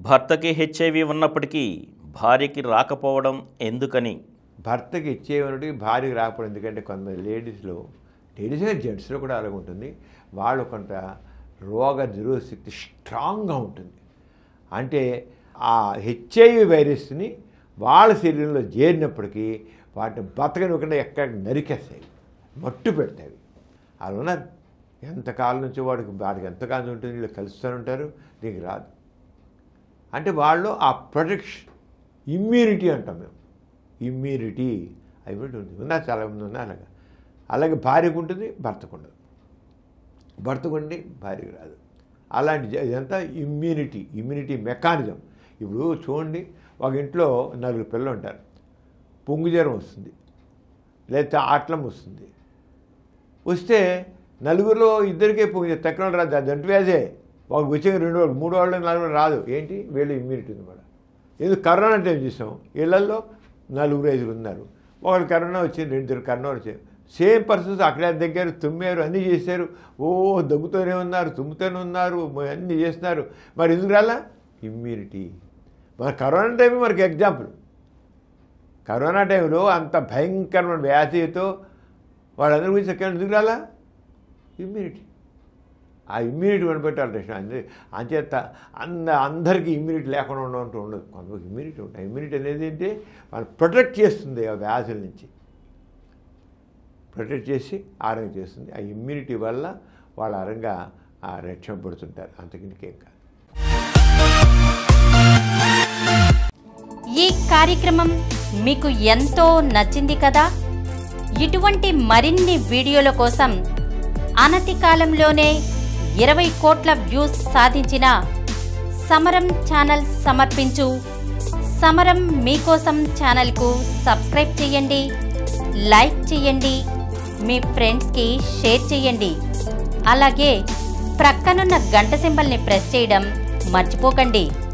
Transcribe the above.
భర్తకి హెచ్ఐవి ఉన్నప్పటికీ భార్యకి రాకపోవడం ఎందుకని భర్తకి ఇచ్చేవనుడికి భార్యకి రాకపోవడం ఎందుకంటే కొంతమంది లేడీస్లో లేడీస్ జెంట్స్లో కూడా అలాగ ఉంటుంది వాళ్ళు కొంత రోగ నిరోధశక్తి స్ట్రాంగ్గా ఉంటుంది అంటే ఆ హెచ్ఐవి వైరస్ని వాళ్ళ శరీరంలో చేరినప్పటికీ వాటిని బతకనివ్వకుండా ఎక్కడ నరికేస్తాయి మట్టు పెడతాయి అలా ఉన్నారు ఎంతకాలం నుంచి వాడికి వాడికి ఎంతకాలం ఉంటుంది వీళ్ళు కలుస్తూనే ఉంటారు దీనికి రాదు అంటే వాళ్ళు ఆ ప్రొటెక్షన్ ఇమ్యూనిటీ అంటాం మేము ఇమ్యూనిటీ ఇమ్యూనిటీ ఉంది ఉన్నా చాలామంది ఉన్నా అలాగా అలాగే భార్యకు ఉంటుంది భర్తకు ఉండదు భర్తకు ఉండి భార్యకు రాదు అలాంటి జ- ఇదంతా ఇమ్యూనిటీ ఇమ్యూనిటీ మెకానిజం ఇప్పుడు చూడండి ఒక ఇంట్లో నలుగురు పిల్లలు ఉంటారు పొంగు జ్వరం వస్తుంది లేకపోతే ఆట్లం వస్తుంది వస్తే నలుగురిలో ఇద్దరికే పొంగి తక్కువ రాదు అది దంటు వ్యాధే ఒక వచ్చే రెండు వాళ్ళు మూడు వాళ్ళు నలుగురు రాదు ఏంటి వీళ్ళు ఇమ్యూనిటీ ఉంది కూడా ఎందుకు కరోనా అంటే ఏం చేసాం ఇళ్లలో నలుగురు ఐదుగురు ఉన్నారు ఒకళ్ళు కరోనా వచ్చింది రెండు కరోనా వచ్చారు సేమ్ పర్సన్స్ అక్కడే దగ్గర తుమ్మారు అన్నీ చేశారు ఓ దగ్గుతూనే ఉన్నారు తుమ్ముతూనే ఉన్నారు అన్నీ చేస్తున్నారు మరి ఎందుకు రాలా ఇమ్యూనిటీ మన కరోనా టైం మనకి ఎగ్జాంపుల్ కరోనా టైంలో అంత భయంకరమైన వ్యాధితో వాళ్ళందరి గురించి ఎక్కడ ఎందుకు రాలా ఇమ్యూనిటీ ఆ ఇమ్యూనిటీ కనిపెట్టాలి అందరి అంచేత అంద అందరికీ ఇమ్యూనిటీ లేకుండా ఉండమంటూ ఉండదు కొంతమంది ఇమ్యూనిటీ ఉంటాయి ఇమ్యూనిటీ అనేది ఏంటి వాళ్ళు ప్రొటెక్ట్ చేస్తుంది ఆ వ్యాధుల నుంచి ప్రొటెక్ట్ చేసి ఆరోగ్యం చేస్తుంది ఆ ఇమ్యూనిటీ వల్ల వాళ్ళ ఆరంగా రక్షపడుతుంటారు అంతకింటికేం కాదు ఈ కార్యక్రమం మీకు ఎంతో నచ్చింది కదా ఇటువంటి మరిన్ని వీడియోల కోసం అనతి కాలంలోనే ఇరవై కోట్ల వ్యూస్ సాధించిన సమరం ఛానల్ సమర్పించు సమరం మీకోసం ఛానల్కు సబ్స్క్రైబ్ చేయండి లైక్ చేయండి మీ ఫ్రెండ్స్కి షేర్ చేయండి అలాగే ప్రక్కనున్న గంట సింబల్ని ప్రెస్ చేయడం మర్చిపోకండి